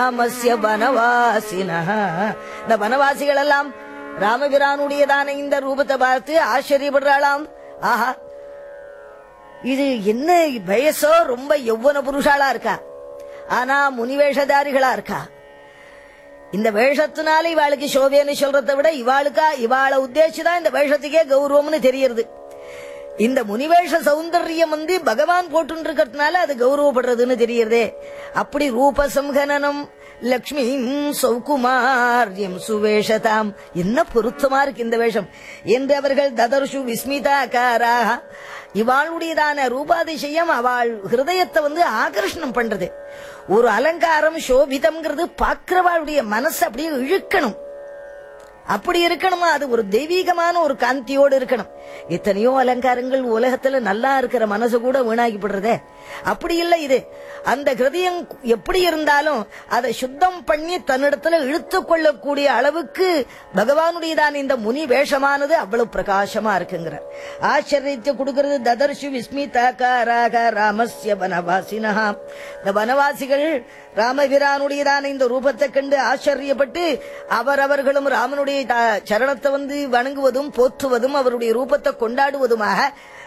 ராமஸ்ய வனவாசின இந்த வனவாசிகள் எல்லாம் ராமபிரானுடையதான இந்த ரூபத்தை பார்த்து ஆச்சரியப்படுறாளாம் ஆஹா இது என்ன வயசோ ரொம்ப யௌவன புருஷாளா இருக்கா ஆனா முனிவேஷதாரிகளா இருக்கா இந்த வேஷத்தினால இவாளுக்கு சோபேன்னு சொல்றதை விட இவாளுக்கா இவாளை உத்தேசிதான் இந்த வேஷத்துக்கே கௌரவம்னு தெரியறது இந்த முனிவேஷ சௌந்தர்யம் வந்து பகவான் போட்டு இருக்கிறதுனால அது கௌரவப்படுறதுன்னு தெரியறதே அப்படி ரூப சம்ஹனனம் லக்ஷ்மி சௌகுமாரியம் சுவேஷதாம் என்ன பொருத்தமா இருக்கு இந்த வேஷம் என்று அவர்கள் ததர்ஷு விஸ்மிதாக்காராக இவாளுடையதான ரூபாதிசயம் அவள் ஹிருதயத்தை வந்து ஆகர்ஷணம் பண்றது ஒரு அலங்காரம் சோபிதம்ங்கிறது பாக்குறவாளுடைய மனசை அப்படியே இழுக்கணும் அப்படி இருக்கணுமா அது ஒரு தெய்வீகமான ஒரு காந்தியோடு இருக்கணும் எத்தனையோ அலங்காரங்கள் உலகத்துல நல்லா இருக்கிற மனசு கூட வீணாகிப்படுறதே அப்படி இல்லை இது அந்த ஹிருதயம் எப்படி இருந்தாலும் அதை சுத்தம் பண்ணி தன்னிடத்துல இழுத்து கொள்ளக்கூடிய அளவுக்கு பகவானுடையதான் இந்த முனி வேஷமானது அவ்வளவு பிரகாசமா இருக்குங்கிறார் ஆச்சரியத்தை கொடுக்கிறது ததர்ஷு விஸ்மிதாக்காராக ராமஸ்ய வனவாசினஹா இந்த வனவாசிகள் ராமபிரானுடையதான இந்த ரூபத்தை கண்டு ஆச்சரியப்பட்டு அவரவர்களும் ராமனுடைய த- சரணத்தை வந்து வணங்குவதும் போற்றுவதும் அவருடைய ரூபத்தை கொண்டாடுவதுமாக